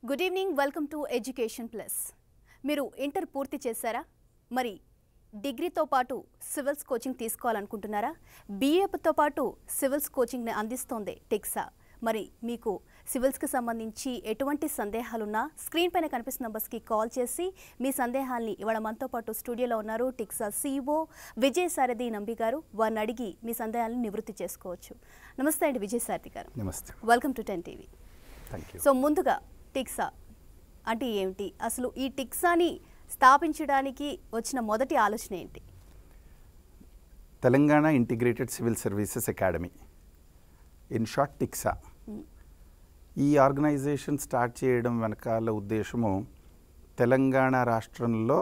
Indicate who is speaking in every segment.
Speaker 1: Good evening welcome to education plus మీరు inter పూర్తి చేశారా మరి డిగ్రీతో పాటు సివిల్స్ కోచింగ్ తీసుకోవాలనుకుంటున్నారా బీఏతో పాటు సివిల్స్ కోచింగ్ని అందిస్తోంది టెక్సా మరి మీకు సివిల్స్కి సంబంధించి ఎటువంటి సందేహాలున్నా స్క్రీన్ పైన కనిపిస్తున్న నంబర్స్కి కాల్ చేసి మీ సందేహాల్ని ఇవాళ మనతో పాటు స్టూడియోలో ఉన్నారు టిక్సా సీఈఓ విజయ్ సారథి నంబి గారు వారిని అడిగి మీ సందేహాలను నివృత్తి చేసుకోవచ్చు నమస్తే అండి విజయ్ సారథి గారు
Speaker 2: నమస్తే
Speaker 1: welcome to ten TV
Speaker 2: thank you
Speaker 1: so ముందుగా టిక్సా అంటే ఏమిటి అసలు ఈ టిక్సాని స్థాపించడానికి వచ్చిన మొదటి ఆలోచన ఏంటి
Speaker 2: Telangana integrated civil services academy in short TICSA ఈ ఆర్గనైజేషన్ స్టార్ట్ చేయడం వెనకాల ఉద్దేశము తెలంగాణ రాష్ట్రంలో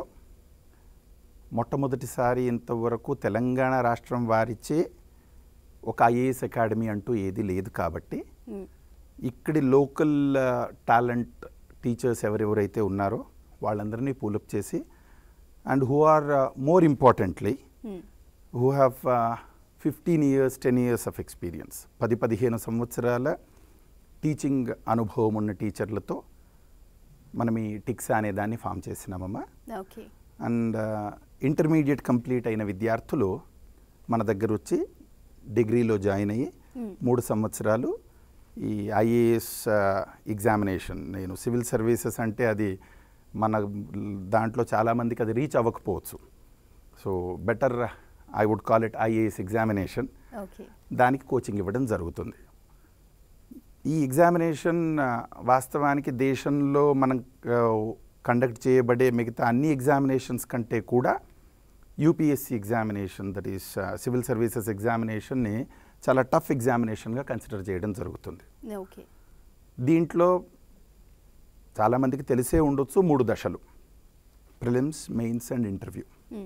Speaker 2: మొట్టమొదటిసారి ఇంతవరకు తెలంగాణ రాష్ట్రం వారిచే ఒక ఐఏఎస్ అకాడమీ అంటూ ఏది లేదు కాబట్టి
Speaker 1: మ్మ్.
Speaker 2: ఇక్కడి లోకల్ టాలెంట్ టీచర్స్ ఎవరెవరైతే ఉన్నారో వాళ్ళందరినీ పూలప్ చేసి and who are more importantly
Speaker 1: hmm.
Speaker 2: Who have fifteen years ten years of experience పది పదిహేను సంవత్సరాల టీచింగ్ అనుభవం ఉన్న టీచర్లతో మనం ఈ టిక్సా అనే దాన్ని ఫామ్ చేసినామమ్మా
Speaker 1: ఓకే
Speaker 2: అండ్ ఇంటర్మీడియట్ కంప్లీట్ అయిన విద్యార్థులు మన దగ్గర వచ్చి డిగ్రీలో జాయిన్ అయ్యి
Speaker 1: Hmm.
Speaker 2: మూడు సంవత్సరాలు ఈ ఐఏఎస్ ఎగ్జామినేషన్ నేను సివిల్ సర్వీసెస్ అంటే అది మన దాంట్లో చాలామందికి అది రీచ్ అవ్వకపోవచ్చు so better I would call it IAS examination
Speaker 1: okay
Speaker 2: దానికి కోచింగ్ ఇవ్వడం జరుగుతుంది ఈ ఎగ్జామినేషన్ ఆ, వాస్తవానికి దేశంలో మనం కండక్ట్ చేయబడే మిగతా అన్ని ఎగ్జామినేషన్స్ కంటే కూడా UPSC examination that is civil services ఎగ్జామినేషన్ని చాలా టఫ్ ఎగ్జామినేషన్గా కన్సిడర్ చేయడం జరుగుతుంది
Speaker 1: ఓకే
Speaker 2: దీంట్లో చాలామందికి తెలిసే ఉండొచ్చు మూడు దశలు prelims mains and interview
Speaker 1: hmm.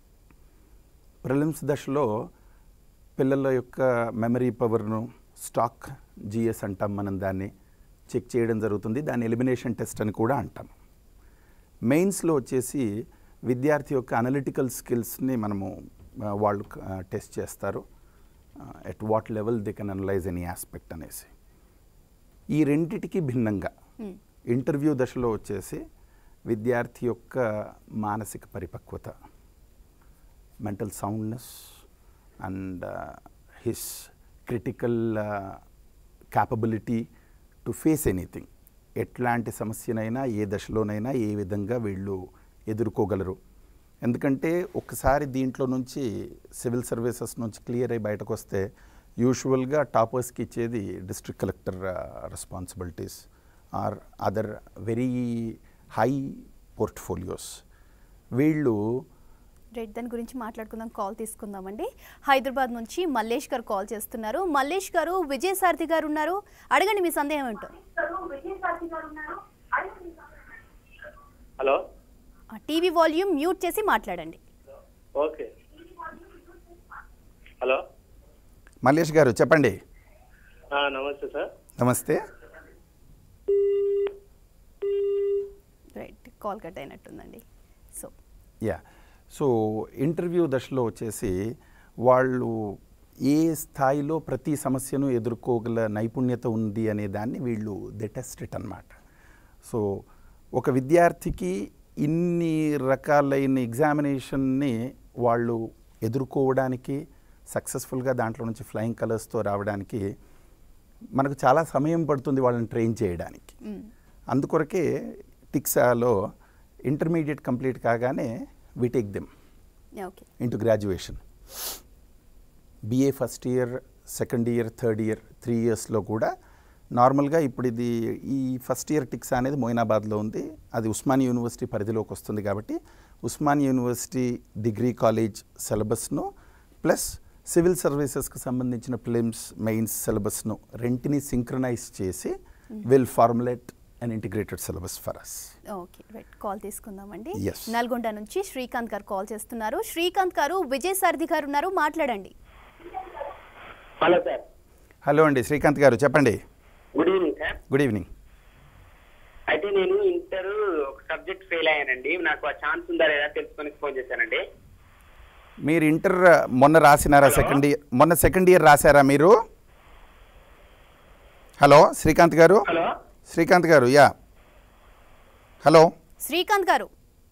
Speaker 2: Prelims దశలో పిల్లల యొక్క మెమరీ పవర్ను స్టాక్ జిఎస్ అంటాం మనం దాన్ని చెక్ చేయడం జరుగుతుంది దాన్ని ఎలిమినేషన్ టెస్ట్ అని కూడా అంటాం మెయిన్స్లో వచ్చేసి విద్యార్థి యొక్క అనలిటికల్ స్కిల్స్ని మనము ఆ, వాళ్ళు టెస్ట్ చేస్తారు at what level they can analyse any aspect అనేసి ఈ రెండిటికి భిన్నంగా
Speaker 1: మ్మ్.
Speaker 2: ఇంటర్వ్యూ దశలో వచ్చేసి విద్యార్థి యొక్క మానసిక పరిపక్వత mental soundness and his critical capability to face anything ఎట్లాంటి సమస్యనైనా ఏ దశలోనైనా ఏ విధంగా వీళ్ళు ఎదుర్కోగలరు ఎందుకంటే ఒకసారి దీంట్లో నుంచి సివిల్ సర్వీసెస్ నుంచి క్లియర్ అయి బయటకు వస్తే యూజువల్గా టాపర్స్కి ఇచ్చేది district collector responsibilities or other very high portfolios వీళ్ళు
Speaker 1: రైట్ దాని గురించి మాట్లాడుకుందాం కాల్ తీసుకుందామండి హైదరాబాద్ నుంచి మల్లేష్ గారు కాల్ చేస్తున్నారు మల్లేష్ గారు విజయ్ సారథి గారు ఉన్నారు అడగండి మీ సందేహం ఏంటో
Speaker 3: హలో
Speaker 1: ఆ టీవీ వాల్యూమ్ మ్యూట్ చేసి మాట్లాడండి
Speaker 3: ఓకే హలో
Speaker 2: మల్లేష్ గారు చెప్పండి
Speaker 3: ఆ, నమస్తే సార్
Speaker 2: నమస్తే
Speaker 1: రైట్ కాల్ కట్ అయినట్టుందండి సో
Speaker 2: యా సో ఇంటర్వ్యూ దశలో వచ్చేసి వాళ్ళు ఏ స్థాయిలో ప్రతి సమస్యను ఎదుర్కోగల నైపుణ్యత ఉంది అనే దాన్ని వీళ్ళు ది టెస్ట్ ఇట్ అనమాట సో ఒక విద్యార్థికి ఇన్ని రకాలైన ఎగ్జామినేషన్ని వాళ్ళు ఎదుర్కోవడానికి సక్సెస్ఫుల్గా దాంట్లో నుంచి ఫ్లయింగ్ కలర్స్తో రావడానికి మనకు చాలా సమయం పడుతుంది వాళ్ళని ట్రైన్ చేయడానికి
Speaker 1: మ్మ్.
Speaker 2: అందుకొరకే టిక్సాలో ఇంటర్మీడియట్ కంప్లీట్ కాగానే we take them
Speaker 1: okay
Speaker 2: into graduation BA first year second year third year three ఇయర్స్లో కూడా నార్మల్గా ఇప్పుడు ఇది ఈ ఫస్ట్ ఇయర్ టిక్స్ అనేది మొయినాబాద్లో ఉంది అది ఉస్మాన్ యూనివర్సిటీ పరిధిలోకి వస్తుంది కాబట్టి ఉస్మాన్ యూనివర్సిటీ డిగ్రీ కాలేజ్ సిలబస్ను ప్లస్ సివిల్ సర్వీసెస్కి సంబంధించిన ఫిలిమ్స్ మెయిన్స్ సిలబస్ను రెంటిని సింక్రనైజ్ చేసి will formulate and integrated syllabus for us
Speaker 1: okay right call తీసుకుందామండి
Speaker 2: Yes.
Speaker 1: నల్గొండ నుంచి శ్రీకాంత్ గారు కాల్ చేస్తున్నారు శ్రీకాంత్ గారు విజయ్ సారథి గారు ఉన్నారు మాట్లాడండి
Speaker 3: హలో సార్
Speaker 2: హలో అండి శ్రీకాంత్ గారు చెప్పండి
Speaker 3: good evening sir
Speaker 2: good evening
Speaker 3: అయితే నేను ఇంటర్ ఒక సబ్జెక్ట్ ఫెయిల్ అయ్యానండి నాకు ఆ ఛాన్స్ ఉందా లేదా తెలుసుకొని ఫోన్ చేశానండి
Speaker 2: మీరు ఇంటర్ మొన్న రాసినారా
Speaker 3: Hello?
Speaker 2: సెకండ్ ఇయర్ మొన్న సెకండ్ ఇయర్ రాశారా మీరు హలో శ్రీకాంత్ గారు
Speaker 3: హలో
Speaker 2: శ్రీకాంత్ గారు యా హలో
Speaker 1: శ్రీకాంత్ గారు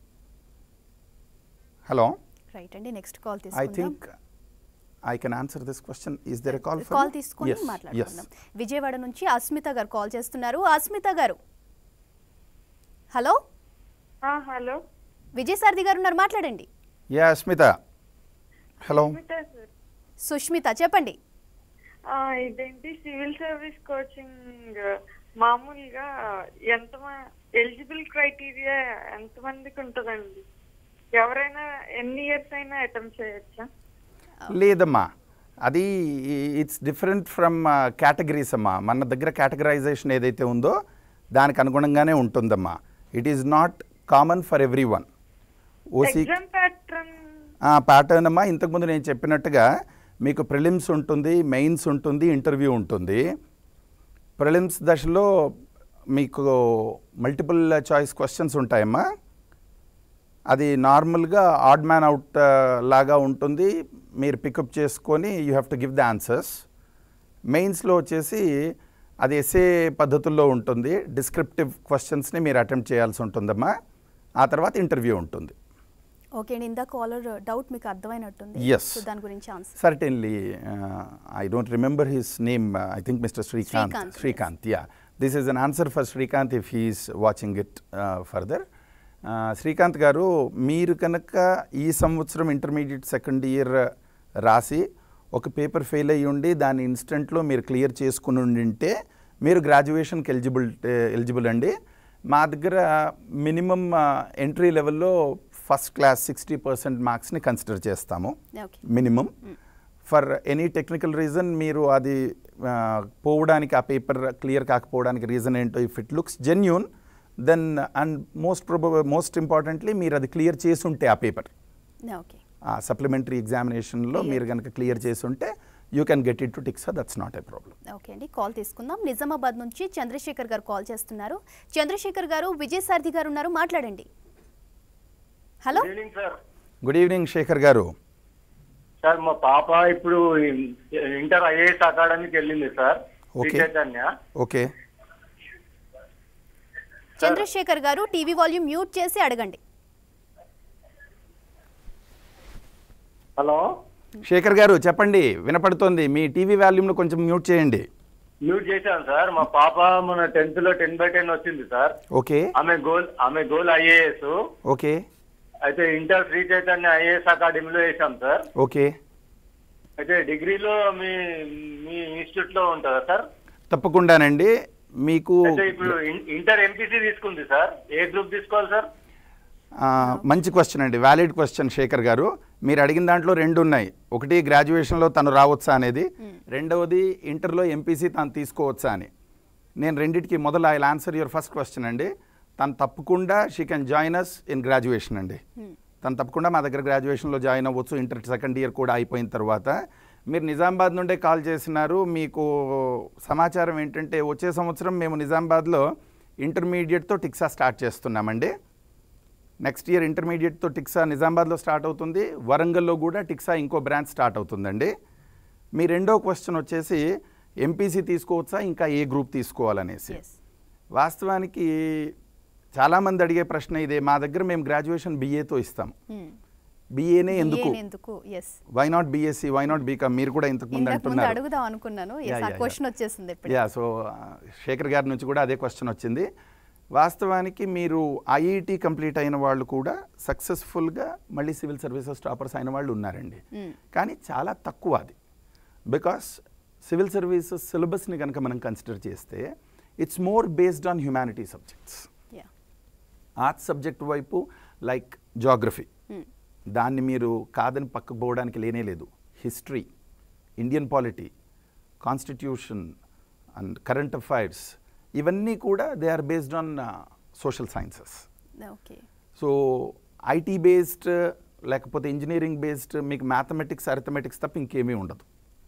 Speaker 2: హలో
Speaker 1: రైట్ అండి నెక్స్ట్ కాల్
Speaker 2: ఐ
Speaker 1: తీసుకుందాం
Speaker 2: think I can answer this question is there a call
Speaker 1: call తీసుకొని మాట్లాడుకుందాం విజయవాడ నుంచి అస్మిత గారు కాల్ చేస్తున్నారు అస్మిత గారు హలో
Speaker 4: ఆ, హలో
Speaker 1: విజయసారథి గారు ఉన్నారు మాట్లాడండి
Speaker 2: yeah Smitha hello
Speaker 4: Sumitha sir
Speaker 1: Sushmitha చెప్పండి
Speaker 4: ఆ, ఇదేంటి సివిల్ సర్వీస్ కోచింగ్ మామూలుగా ఎంత ఎలిజిబుల్ క్రైటీరియా ఎంత మందికి ఉంటుందండి ఎవరైనా ఎన్ని ఇయర్స్ అయినా అటెంప్ట్ చేయొచ్చా
Speaker 2: లేదమ్మా అది ఇట్స్ డిఫరెంట్ ఫ్రమ్ కేటగిరీస్ అమ్మా మన దగ్గర కేటగరైజేషన్ ఏదైతే ఉందో దానికి అనుగుణంగానే ఉంటుందమ్మా it is not common for every one ఓసీ
Speaker 4: ఎగ్జామ్ ప్యాటర్న్
Speaker 2: ప్యాటర్న్ అమ్మా ఇంతకుముందు నేను చెప్పినట్టుగా మీకు ప్రిలిమ్స్ ఉంటుంది మెయిన్స్ ఉంటుంది ఇంటర్వ్యూ ఉంటుంది ప్రిలిమ్స్ దశలో మీకు మల్టిపుల్ చాయిస్ క్వశ్చన్స్ ఉంటాయమ్మా అది నార్మల్గా ఆడ్ మ్యాన్ అవుట్ లాగా ఉంటుంది మీరు పికప్ చేసుకొని you have to give the answers మెయిన్స్లో వచ్చేసి అది ఎస్ఏ పద్ధతుల్లో ఉంటుంది డిస్క్రిప్టివ్ క్వశ్చన్స్ని మీరు అటెంప్ట్ చేయాల్సి ఉంటుందమ్మా ఆ తర్వాత ఇంటర్వ్యూ ఉంటుంది
Speaker 1: ఓకే అండి ఇందా కాలర్ డౌట్ మీకు అర్థమైనట్టుంది
Speaker 2: Yes.
Speaker 1: సో దాని గురించి answer
Speaker 2: Certainly, uh, I don't remember his name. Uh, I think Mr. Srikanth.
Speaker 1: Srikanth, yes.
Speaker 2: Srikanth, yeah. This is an answer for Srikanth if he is watching it uh, further. Uh, Srikanth garu మీరు కనుక ఈ సంవత్సరం intermediate second year రాసి ఒక paper fail అయ్యి ఉండి దాని ఇన్స్టెంట్లో మీరు క్లియర్ చేసుకుని ఉండింటే మీరు గ్రాడ్యుయేషన్కి ఎలిజిబుల్ ఎలిజిబుల్ అండి మా దగ్గర మినిమం ఎంట్రీ లెవెల్లో ఫస్ట్ క్లాస్ సిక్స్టీ పర్సెంట్ మార్క్స్ని కన్సిడర్ చేస్తాము
Speaker 1: okay
Speaker 2: minimum for any technical reason మీరు అది ఆ, పోవడానికి ఆ పేపర్ క్లియర్ కాకపోవడానికి రీజన్ ఏంటో if it looks genuine then and most ప్రొబ మోస్ట్ ఇంపార్టెంట్లీ మీరు అది క్లియర్ చేసి ఉంటే ఆ పేపర్
Speaker 1: ఓకే
Speaker 2: ఆ సప్లిమెంటరీ ఎగ్జామినేషన్లో మీరు కనుక క్లియర్ చేసి ఉంటే you can get it to Tiksa that's not a problem
Speaker 1: okay అండి కాల్ తీసుకుందాం నిజామాబాద్ నుంచి చంద్రశేఖర్ గారు కాల్ చేస్తున్నారు చంద్రశేఖర్ గారు విజయసారథి గారు ఉన్నారు మాట్లాడండి hello
Speaker 5: good evening sir
Speaker 2: good evening Shekhar garu
Speaker 5: sir మా పాప ఇప్పుడు ఇంటర్ ఐఏఎస్ అకాడమీకి వెళ్ళింది sir Sri
Speaker 2: Okay.
Speaker 5: Chaitanya
Speaker 2: okay
Speaker 1: Chandrasekhar garu TV volume mute చేసి అడగండి
Speaker 5: హలో
Speaker 2: శేఖర్ గారు చెప్పండి వినపడుతోంది మీ టీవీ వాల్యూమ్ను కొంచెం మ్యూట్ చేయండి
Speaker 5: మ్యూట్ చేశాను సార్ మా పాప మన టెన్త్ లో టెన్ బై టెన్ వచ్చింది సార్
Speaker 2: ఓకే
Speaker 5: ఆమె గోల్ ఆమె గోల్ ఐఏఎస్
Speaker 2: ఓకే
Speaker 5: అయితే ఇంటర్ శ్రీ చైతన్య ఐఏఎస్ అకాడమీలో వేసాం సార్
Speaker 2: ఓకే
Speaker 5: అయితే డిగ్రీలో మీ మీ ఇన్స్టిట్యూట్ లో ఉంటుందా సార్
Speaker 2: తప్పకుండానండి మీకు
Speaker 5: అయితే ఇప్పుడు ఇన్- ఇంటర్ ఎంపీసీ తీసుకుంది సార్ ఏ గ్రూప్ తీసుకోవాలి సార్
Speaker 2: ఆ, మంచి క్వశ్చన్ అండి వ్యాలిడ్ క్వశ్చన్ శేఖర్ గారు మీరు అడిగిన దాంట్లో రెండు ఉన్నాయి ఒకటి గ్రాడ్యుయేషన్లో తను రావచ్చా అనేది రెండవది ఇంటర్లో ఎంపీసీ తను తీసుకోవచ్చా అని నేను రెండిటికి మొదలు I answer your first question అండి తను తప్పకుండా she can join us in graduation అండి తను తప్పకుండా మా దగ్గర గ్రాడ్యుయేషన్లో జాయిన్ అవ్వచ్చు ఇంటర్ సెకండ్ ఇయర్ కూడా అయిపోయిన తర్వాత మీరు నిజామాబాద్ నుండే కాల్ చేసినారు మీకు సమాచారం ఏంటంటే వచ్చే సంవత్సరం మేము నిజామాబాద్లో ఇంటర్మీడియట్తో టిక్సా స్టార్ట్ చేస్తున్నామండి నెక్స్ట్ ఇయర్ ఇంటర్మీడియట్తో టిక్సా నిజామాబాద్లో స్టార్ట్ అవుతుంది వరంగల్లో కూడా టిక్సా ఇంకో బ్రాంచ్ స్టార్ట్ అవుతుందండి మీ రెండో క్వశ్చన్ వచ్చేసి ఎంపీసీ తీసుకోవచ్చా ఇంకా ఏ గ్రూప్ తీసుకోవాలనేసి
Speaker 1: ఎస్
Speaker 2: వాస్తవానికి చాలామంది అడిగే ప్రశ్న ఇదే మా దగ్గర మేము గ్రాడ్యుయేషన్ బీఏతో ఇస్తాం బీఏనే ఎందుకు
Speaker 1: ఎందుకు yes
Speaker 2: why not BSc why not BCom మీరు కూడా ఇంతకు ముందు
Speaker 1: ఇంతకు ముందు
Speaker 2: అంటున్నారు
Speaker 1: అడుగుదాం అనుకున్నాను
Speaker 2: Yeah,
Speaker 1: ఎస్ ఆ
Speaker 2: yeah, yeah.
Speaker 1: క్వశ్చన్ వచ్చేసింది ఇప్పుడు
Speaker 2: యా సో శేఖర్ గారి నుంచి కూడా అదే క్వశ్చన్ వచ్చింది వాస్తవానికి మీరు ఐఐటి కంప్లీట్ అయిన వాళ్ళు కూడా సక్సెస్ఫుల్గా మళ్ళీ సివిల్ సర్వీసెస్ టాపర్స్ అయిన వాళ్ళు ఉన్నారండి
Speaker 1: Mm.
Speaker 2: కానీ చాలా తక్కువ అది బికాస్ సివిల్ సర్వీసెస్ సిలబస్ని కనుక మనం కన్సిడర్ చేస్తే it's more based on humanity subjects
Speaker 1: yeah
Speaker 2: arts subject వైపు లైక్ జాగ్రఫీ దాన్ని మీరు కాదని పక్కకు పోవడానికి లేనే లేదు history Indian polity constitution and current affairs ఇవన్నీ కూడా they are based on social sciences
Speaker 1: okay
Speaker 2: so IT based లేకపోతే ఇంజనీరింగ్ బేస్డ్ మీకు మ్యాథమెటిక్స్ అరిథమెటిక్స్ తప్ప ఇంకేమీ ఉండదు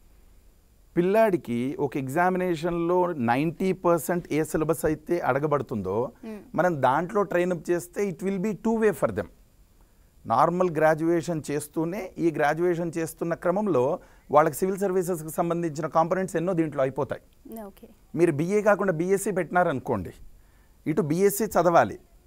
Speaker 2: పిల్లాడికి ఒక ఎగ్జామినేషన్లో నైంటీ పర్సెంట్ ఏ సిలబస్ అయితే అడగబడుతుందో మనం దాంట్లో ట్రైనప్ చేస్తే it will be two way for them normal graduation చేస్తూనే ఈ గ్రాడ్యుయేషన్ చేస్తున్న క్రమంలో వాళ్ళకి సివిల్ సర్వీసెస్కి సంబంధించిన కాంపనెంట్స్ ఎన్నో దీంట్లో అయిపోతాయి
Speaker 1: ఓకే
Speaker 2: మీరు బీఏ కాకుండా బీఎస్సీ పెట్టినారనుకోండి ఇటు బీఎస్సీ చదవాలి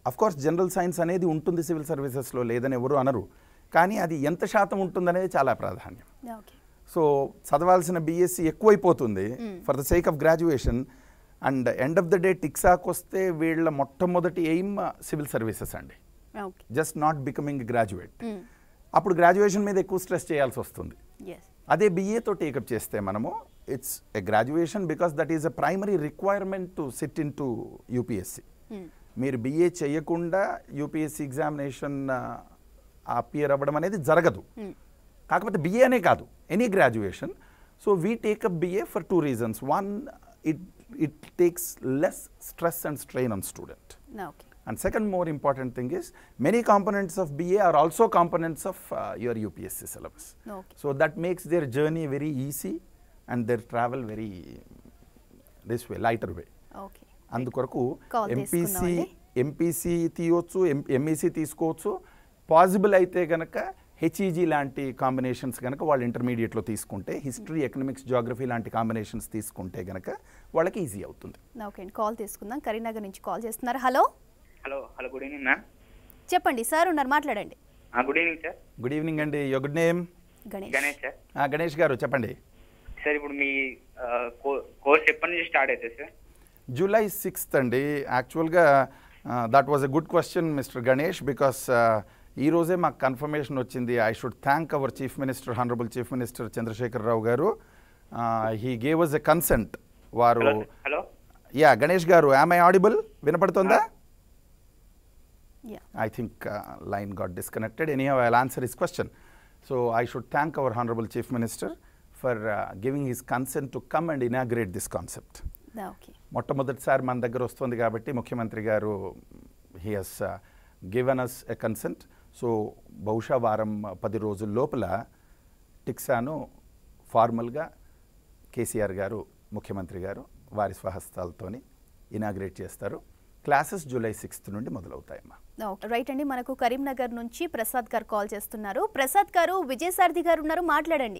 Speaker 2: అఫ్ కోర్స్ జనరల్ సైన్స్ అనేది ఉంటుంది సివిల్ సర్వీసెస్లో లేదని ఎవరు అనరు కానీ అది ఎంత శాతం ఉంటుందనేది చాలా ప్రాధాన్యం
Speaker 1: ఓకే
Speaker 2: సో చదవాల్సిన బీఎస్సీ ఎక్కువైపోతుంది for the sake of graduation and end of the day టిక్సాక్ వస్తే వీళ్ళ మొట్టమొదటి ఎయిమ్ సివిల్ సర్వీసెస్ అండి
Speaker 1: okay
Speaker 2: just not becoming graduate అప్పుడు గ్రాడ్యుయేషన్ మీద ఎక్కువ స్ట్రెస్ చేయాల్సి వస్తుంది
Speaker 1: ఎస్
Speaker 2: అదే బీఏతో టేకప్ చేస్తే మనము it's a graduation because that is a primary requirement to sit in to UPSC మీరు బీఏ చేయకుండా యూపీఎస్సి ఎగ్జామినేషన్ అపియర్ అవ్వడం అనేది జరగదు కాకపోతే బిఏ అనే కాదు any graduation so we take up BA for two reasons one it it takes less stress and strain on student
Speaker 1: okay
Speaker 2: And second more important thing is many components of BA are also components of uh, your UPSC syllabus.
Speaker 1: Okay.
Speaker 2: So that makes their journey very easy and their travel very this way, lighter way.
Speaker 1: Okay
Speaker 2: అందుకొరకు
Speaker 1: Call
Speaker 2: MPC
Speaker 1: తీసుకుందామండి.
Speaker 2: MPC తీయొచ్చు MEC తీసుకోవచ్చు possible అయితే కనుక HEG లాంటి combinations కనుక వాళ్ళు ఇంటర్మీడియట్లో తీసుకుంటే హిస్టరీ ఎకనామిక్స్ జాగ్రఫీ లాంటి కాంబినేషన్స్ తీసుకుంటే కనుక వాళ్ళకి ఈజీ అవుతుంది
Speaker 1: ఓకే అండి కాల్ తీసుకుందాం కరీంనగర్ నుంచి కాల్ చేస్తున్నారు hello
Speaker 3: hello hello good evening ma'am
Speaker 1: చెప్పండి సార్ ఉన్నారు మాట్లాడండి
Speaker 3: good evening sir
Speaker 2: good evening అండి your good name
Speaker 1: Ganesh
Speaker 3: Ganesh sir
Speaker 2: Ganesh garu చెప్పండి
Speaker 3: సార్ ఇప్పుడు మీ కోర్స్ ఎప్పటి నుంచి స్టార్ట్ అవుతుంది సార్
Speaker 2: జూలై సిక్స్త్ అండి యాక్చువల్గా that was a good question mister Ganesh because ఈ రోజే మాకు కన్ఫర్మేషన్ వచ్చింది I should thank our chief minister honourable chief minister Chandrasekhar Rao garu he gave us a consent వారు
Speaker 3: hello hello
Speaker 2: yeah Ganesh garu am I audible వినపడుతుందా
Speaker 1: yeah
Speaker 2: I think uh, line got disconnected. Anyhow, I'll answer his question. So I should thank our Honorable Chief Minister for uh, giving his consent to come and inaugurate this concept.
Speaker 1: Okay
Speaker 2: మొట్టమొదటిసారి మన దగ్గర వస్తుంది కాబట్టి ముఖ్యమంత్రి గారు he has given us a consent so బహుశా వారం uh, పది రోజుల లోపల టిక్సాను ఫార్మల్గా కేసీఆర్ గారు ముఖ్యమంత్రి గారు వారి స్వహస్తాలతోని ఇనాగ్రేట్ చేస్తారు క్లాసెస్ జూలై సిక్స్త్ నుండి మొదలవుతాయమ్మా
Speaker 1: ఓకే రైట్ అండి మనకు కరీంనగర్ నుంచి ప్రసాద్ గారు కాల్ చేస్తున్నారు ప్రసాద్ గారు విజయసారథి గారు ఉన్నారు మాట్లాడండి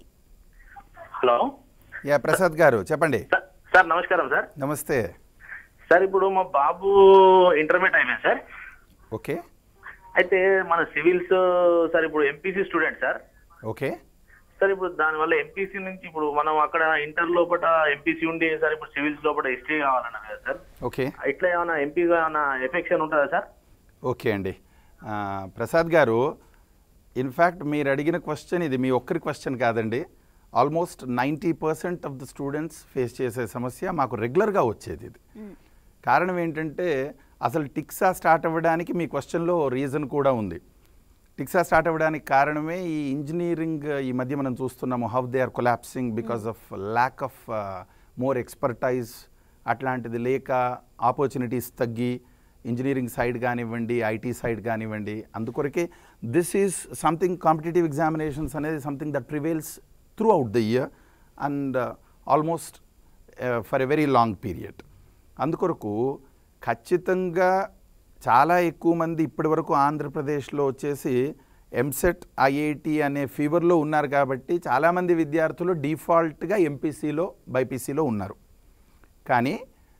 Speaker 5: హలో
Speaker 2: యా ప్రసాద్ గారు చెప్పండి
Speaker 5: సార్- సార్ నమస్కారం సార్
Speaker 2: నమస్తే
Speaker 5: సార్ ఇప్పుడు మా బాబు ఇంటర్మీడియట్ అయిపోయింది సార్
Speaker 2: ఓకే
Speaker 5: అయితే మన సివిల్స్ సార్ ఇప్పుడు MPC student sir
Speaker 2: okay
Speaker 5: sir ఇప్పుడు దానివల్ల ఎంపీసీ నుంచి ఇప్పుడు మనం అక్కడ ఇంటర్ లోపల ఎంపీసీ ఉండి సార్ ఇప్పుడు సివిల్స్ లోపల హిస్టరీ కావాలన్నారు కదా సార్
Speaker 2: ఓకే
Speaker 5: ఇట్లా ఏమైనా ఎంపీగా ఏమైనా ఎఫెక్షన్ ఉంటుందా సార్
Speaker 2: ఓకే అండి ఆ, ప్రసాద్ గారు ఇన్ఫ్యాక్ట్ మీరు అడిగిన క్వశ్చన్ ఇది మీ ఒక్కరి క్వశ్చన్ కాదండి almost ninety percent of the students face చేసే సమస్య మాకు రెగ్యులర్గా వచ్చేది ఇది కారణం ఏంటంటే అసలు టిక్సా స్టార్ట్ అవ్వడానికి మీ క్వశ్చన్లో రీజన్ కూడా ఉంది టిక్సా స్టార్ట్ అవ్వడానికి కారణమే ఈ ఇంజనీరింగ్ ఈ మధ్య మనం చూస్తున్నాము how they are collapsing because of lack of more expertise అట్లాంటిది లేక ఆపర్చునిటీస్ తగ్గి ఇంజనీరింగ్ సైడ్ కానివ్వండి ఐటీ సైడ్ కానివ్వండి అందుకొరకే this is something competitive examinations అనేది something that prevails throughout the year and almost for a very long period అందుకొరకు ఖచ్చితంగా చాలా ఎక్కువ మంది ఇప్పటి వరకు ఆంధ్రప్రదేశ్లో వచ్చేసి ఎంసెట్ ఐఐటి అనే ఫీవర్లో ఉన్నారు కాబట్టి చాలామంది విద్యార్థులు డిఫాల్ట్గా ఎంపీసీలో బైపీసీలో ఉన్నారు కానీ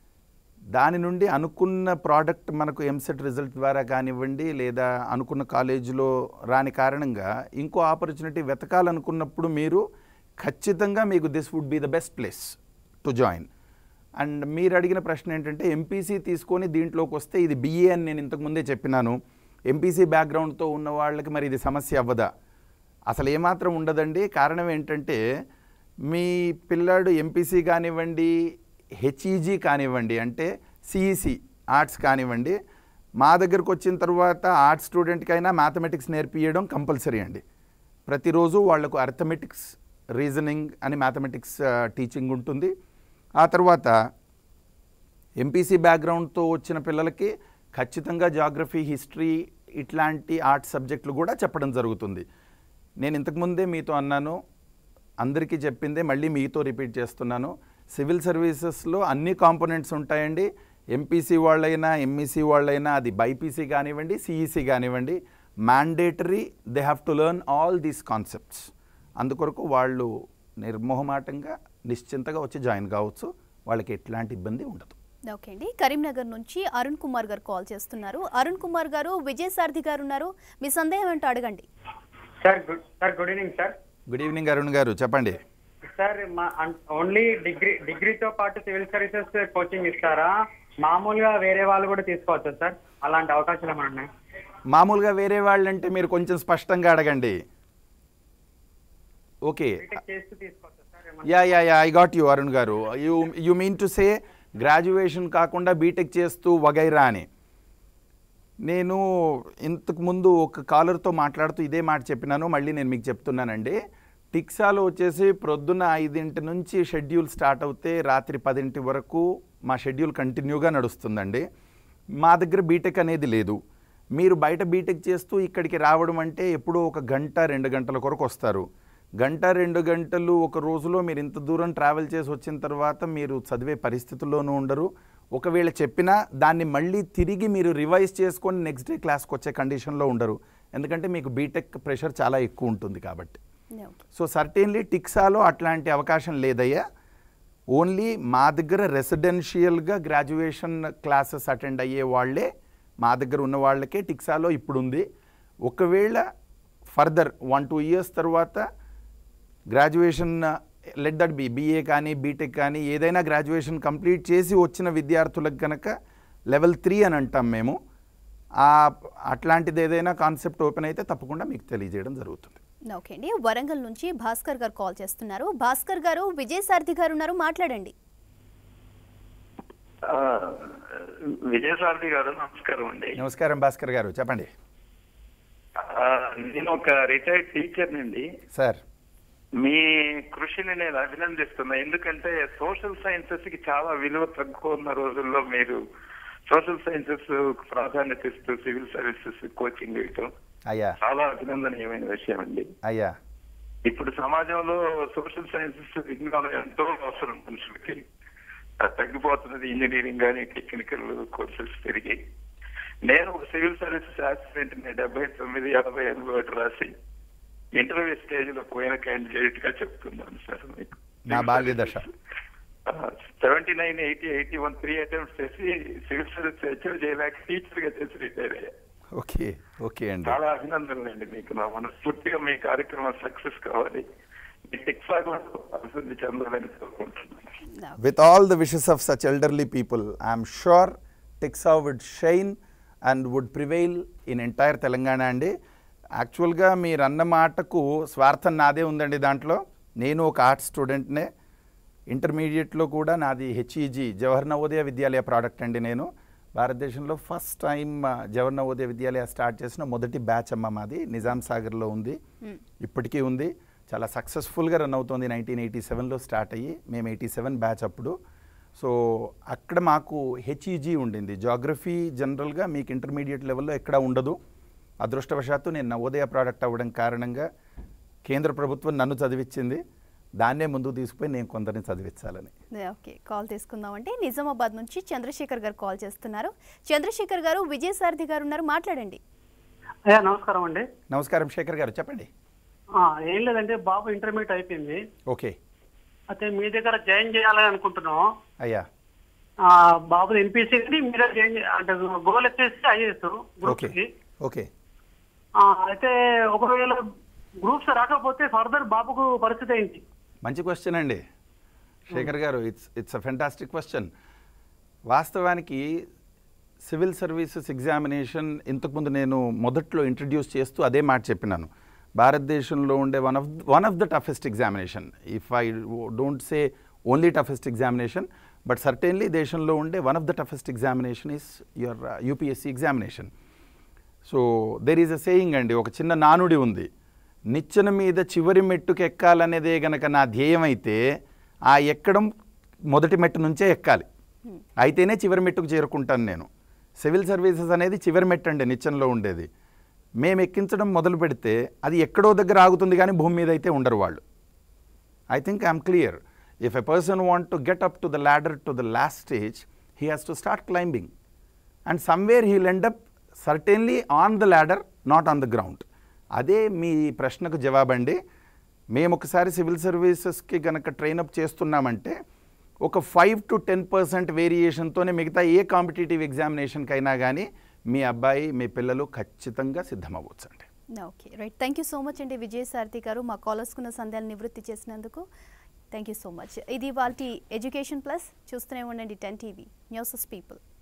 Speaker 2: దాని నుండి అనుకున్న ప్రోడక్ట్ మనకు ఎంసెట్ రిజల్ట్ ద్వారా కానివ్వండి లేదా అనుకున్న కాలేజీలో రాని కారణంగా ఇంకో ఆపర్చునిటీ వెతకాలనుకున్నప్పుడు మీరు ఖచ్చితంగా మీకు this would be the best place to join and మీరు అడిగిన ప్రశ్న ఏంటంటే ఎంపీసీ తీసుకొని దీంట్లోకి వస్తే ఇది బిఏ అని నేను ఇంతకుముందే చెప్పినాను ఎంపీసీ బ్యాక్గ్రౌండ్తో ఉన్న వాళ్ళకి మరి ఇది సమస్య అవ్వదా అసలు ఏమాత్రం ఉండదండి కారణం ఏంటంటే మీ పిల్లాడు ఎంపీసీ కానివ్వండి హెచ్ఈజీ కానివ్వండి అంటే సిఈసి ఆర్ట్స్ కానివ్వండి మా దగ్గరకు వచ్చిన తర్వాత ఆర్ట్స్ స్టూడెంట్కైనా మ్యాథమెటిక్స్ నేర్పియడం కంపల్సరీ అండి ప్రతిరోజు వాళ్లకు అర్థమెటిక్స్ రీజనింగ్ అని మ్యాథమెటిక్స్ టీచింగ్ ఉంటుంది ఆ తర్వాత ఎంపీసీ బ్యాక్గ్రౌండ్తో వచ్చిన పిల్లలకి ఖచ్చితంగా జాగ్రఫీ హిస్టరీ ఇట్లాంటి ఆర్ట్స్ సబ్జెక్టులు కూడా చెప్పడం జరుగుతుంది నేను ఇంతకుముందే మీతో అన్నాను అందరికీ చెప్పిందే మళ్ళీ మీతో రిపీట్ చేస్తున్నాను సివిల్ సర్వీసెస్లో అన్ని కాంపోనెంట్స్ ఉంటాయండి ఎంపీసీ వాళ్ళైనా ఎంఈసీ వాళ్ళైనా అది బైపీసీ కానివ్వండి సిఈసీ కానివ్వండి mandatory they have to learn all these concepts అందుకొరకు వాళ్ళు నిర్మోహమాటంగా నిశ్చింతగా వచ్చి జాయిన్ కావచ్చు వాళ్ళకి ఎట్లాంటి ఇబ్బంది ఉండదు
Speaker 1: ఓకే అండి కరీంనగర్ నుంచి అరుణ్ కుమార్ గారు కాల్ చేస్తున్నారు అరుణ్ కుమార్ గారు విజయసారథి గారు ఉన్నారు మీ సందేహం ఏంటో అడగండి
Speaker 6: sir good sir good evening sir
Speaker 2: good evening Arun garu చెప్పండి
Speaker 6: సార్ మా ఓన్లీ డిగ్రీ డిగ్రీతో పాటు సివిల్ సర్వీసెస్ కోచింగ్ ఇస్తారా మామూలుగా వేరే వాళ్ళు కూడా తీసుకోవచ్చా సార్ అలాంటి అవకాశాలు ఏమైనా ఉన్నాయి
Speaker 2: మామూలుగా వేరే వాళ్ళంటే మీరు కొంచెం స్పష్టంగా అడగండి ఓకే
Speaker 6: బీటెక్ చేస్తూ తీసుకోవచ్చా సార్ ఏమన్నా
Speaker 2: yeah yeah yeah I got you Arun garu you you mean to say graduation కాకుండా బీటెక్ చేస్తూ వగైరా అని నేను ఇంతకు ముందు ఒక కాలర్తో మాట్లాడుతూ ఇదే మాట చెప్పినాను మళ్ళీ నేను మీకు చెప్తున్నానండి టిక్సాలో వచ్చేసి ప్రొద్దున ఐదింటి నుంచి షెడ్యూల్ స్టార్ట్ అవుతే రాత్రి పదింటి వరకు మా షెడ్యూల్ కంటిన్యూగా నడుస్తుందండి మా దగ్గర బీటెక్ అనేది లేదు మీరు బయట బీటెక్ చేస్తూ ఇక్కడికి రావడం అంటే ఎప్పుడో ఒక గంట రెండు గంటల కొరకు వస్తారు గంట రెండు గంటలు ఒక రోజులో మీరు ఇంత దూరం ట్రావెల్ చేసి వచ్చిన తర్వాత మీరు చదివే పరిస్థితుల్లోనూ ఉండరు ఒకవేళ చెప్పినా దాన్ని మళ్ళీ తిరిగి మీరు రివైజ్ చేసుకొని నెక్స్ట్ డే క్లాస్కి వచ్చే కండిషన్లో ఉండరు ఎందుకంటే మీకు బీటెక్ ప్రెషర్ చాలా ఎక్కువ ఉంటుంది కాబట్టి
Speaker 1: ఓకే
Speaker 2: సో సర్టెన్లీ టిక్సాలో అట్లాంటి అవకాశం లేదయ్యా ఓన్లీ మా దగ్గర రెసిడెన్షియల్గా గ్రాడ్యుయేషన్ క్లాసెస్ అటెండ్ అయ్యే వాళ్ళే మా దగ్గర ఉన్న వాళ్ళకే టిక్సాలో ఇప్పుడు ఉంది ఒకవేళ ఫర్దర్ వన్ టూ ఇయర్స్ తర్వాత graduation let that be BA కానీ బీటెక్ కానీ ఏదైనా గ్రాడ్యుయేషన్ కంప్లీట్ చేసి వచ్చిన విద్యార్థులకు కనుక లెవెల్ త్రీ అని అంటాం మేము ఆ అట్లాంటిది ఏదైనా కాన్సెప్ట్ ఓపెన్ అయితే తప్పకుండా మీకు తెలియజేయడం జరుగుతుంది
Speaker 1: ఓకే అండి వరంగల్ నుంచి భాస్కర్ గారు కాల్ చేస్తున్నారు భాస్కర్ గారు విజయసారథి గారు ఉన్నారు మాట్లాడండి
Speaker 7: ఆ, విజయసారథి గారు నమస్కారం అండి
Speaker 2: నమస్కారం భాస్కర్ గారు చెప్పండి
Speaker 7: ఆ, నేను ఒక రిటైర్డ్ టీచర్ నుండి
Speaker 2: సార్
Speaker 7: మీ కృషిని నేను అభినందిస్తున్నా ఎందుకంటే సోషల్ సైన్సెస్ కి చాలా విలువ తక్కువ ఉన్న రోజుల్లో మీరు సోషల్ సైన్సెస్ ప్రాధాన్యత ఇస్తూ సివిల్ సర్వీసెస్ కోచింగ్ ఇవ్వటం
Speaker 2: అయ్యా
Speaker 7: చాలా అభినందనీయమైన విషయం అండి
Speaker 2: అయ్యా
Speaker 7: ఇప్పుడు సమాజంలో సోషల్ సైన్సెస్ విజ్ఞానం ఎంతో అవసరం మనుషులకి అది తగ్గిపోతున్నది ఇంజనీరింగ్ కానీ టెక్నికల్ కోర్సెస్ పెరిగి నేను ఒక సివిల్ సర్వీసెస్ యాక్సిడెంట్ ని డెబ్బై తొమ్మిది ఎనభై ఎనభై ఒకటి రాసి ఇంటర్వ్యూ స్టేజ్ లో పోయిన క్యాండిడేట్ గా చెప్తున్నాను సార్ మీకు
Speaker 2: నా బాల్య దశ.
Speaker 7: Seventy nine eighty eighty one three attempts చేసి సివిల్ సర్వీస్ అచీవ్ చేయలేక టీచర్ గా చేసి రిటైర్ అయ్యా
Speaker 2: ఓకే ఓకే అండి
Speaker 7: చాలా అభినందనలు అండి మీకు నా మనస్ఫూర్తిగా మీ కార్యక్రమం సక్సెస్ కావాలి మీ టిక్సా కూడా అభివృద్ధి చెందాలని కోరుకుంటున్నాను
Speaker 2: With all the wishes of such elderly people, I am sure Tixa would shine and would prevail in entire Telangana అండి యాక్చువల్గా మీరు అన్న మాటకు స్వార్థం నాదే ఉందండి దాంట్లో నేను ఒక ఆర్ట్స్ స్టూడెంట్నే ఇంటర్మీడియట్లో కూడా నాది హెచ్ఈజీ జవహర్ నవోదయ విద్యాలయ ప్రోడక్ట్ అండి నేను భారతదేశంలో first time Jawahar Navodaya Vidyalaya start చేసిన మొదటి బ్యాచ్ అమ్మ మాది నిజాం సాగర్లో ఉంది ఇప్పటికీ ఉంది చాలా సక్సెస్ఫుల్గా రన్ అవుతుంది నైన్టీన్ ఎయిటీ సెవెన్లో స్టార్ట్ అయ్యి మేము ఎయిటీ సెవెన్ బ్యాచ్ అప్పుడు సో అక్కడ మాకు హెచ్ఈజీ ఉండింది జాగ్రఫీ జనరల్గా మీకు ఇంటర్మీడియట్ లెవెల్లో ఎక్కడా ఉండదు అదృష్టవశాత్తు నేను నవోదయ ప్రోడక్ట్ అవ్వడం కారణంగా కేంద్ర ప్రభుత్వం నన్ను చదివించింది దాన్నే ముందుకు తీసుకుపోయి నేను కొందరిని చదివించాలని
Speaker 1: ఓకే కాల్ తీసుకుందామంటే నిజామాబాద్ నుంచి చంద్రశేఖర్ గారు కాల్ చేస్తున్నారు చంద్రశేఖర్ గారు విజయసారథి గారు ఉన్నారు మాట్లాడండి
Speaker 8: అయ్యా నమస్కారం అండి
Speaker 2: నమస్కారం శేఖర్ గారు చెప్పండి
Speaker 8: ఆ, ఏం లేదండి బాబు ఇంటర్మీడియట్ అయిపోయింది
Speaker 2: ఓకే
Speaker 8: అయితే మీ దగ్గర జాయిన్ చేయాలని అనుకుంటున్నాం
Speaker 2: అయ్యా
Speaker 8: ఆ, బాబుది ఎంపీసీ మీరే జాయిన్ చే- అంటే గోల్ వచ్చేసి ఐఏఎస్ గ్రూప్
Speaker 2: ఓకే
Speaker 8: కి
Speaker 2: ఓకే
Speaker 8: ఆ, అయితే ఒకవేళ గ్రూప్స్ రాకపోతే ఫర్దర్ బాబుకు పరిస్థితి ఏంటి
Speaker 2: మంచి క్వశ్చన్ అండి Shekhar garu it's it's a fantastic question వాస్తవానికి సివిల్ సర్వీసెస్ ఎగ్జామినేషన్ ఇంతకుముందు నేను మొదట్లో ఇంట్రడ్యూస్ చేస్తూ అదే మాట చెప్పినాను భారతదేశంలో ఉండే one of one of the toughest examination if I don't say only toughest examination but certainly దేశంలో ఉండే one of the toughest examination is your UPSC examination so there is a saying అండి ఒక చిన్న నానుడి ఉంది నిచ్చెన మీద చివరి మెట్టుకు ఎక్కాలనేదే గనక నా ధ్యేయం అయితే ఆ ఎక్కడం మొదటి మెట్టు నుంచే ఎక్కాలి అయితేనే చివరి మెట్టుకు చేరుకుంటాను నేను సివిల్ సర్వీసెస్ అనేది చివరి మెట్టు అండి నిచ్చెనలో ఉండేది మేము ఎక్కించడం మొదలు పెడితే అది ఎక్కడో దగ్గర ఆగుతుంది కానీ భూమి మీద అయితే ఉండరు వాళ్ళు I think I'm clear. If a person want to get up to the ladder to the last stage, he has to start climbing. And somewhere he'll end up certainly on the ladder, not on the ground. అదే మీ ప్రశ్నకు జవాబండి మేము ఒకసారి civil సర్వీసెస్కి గనక train up చేస్తున్నామంటే ఒక five to ten percent వేరియేషన్తోనే మిగతా ఏ కాంపిటేటివ్ ఎగ్జామినేషన్కైనా కానీ మీ అబ్బాయి మీ పిల్లలు ఖచ్చితంగా సిద్ధమవ్వచ్చు అండి
Speaker 1: okay right thank you so much అండి విజయసారథి గారు మా కాలర్స్కున్న సందేహాలు నివృత్తి చేసినందుకు థ్యాంక్ యూ సో మచ్ ఇది వాళ్ళ ఎడ్యుకేషన్ ప్లస్ చూస్తూనే ఉండండి టెన్ టీవీ న్యూసెస్ పీపుల్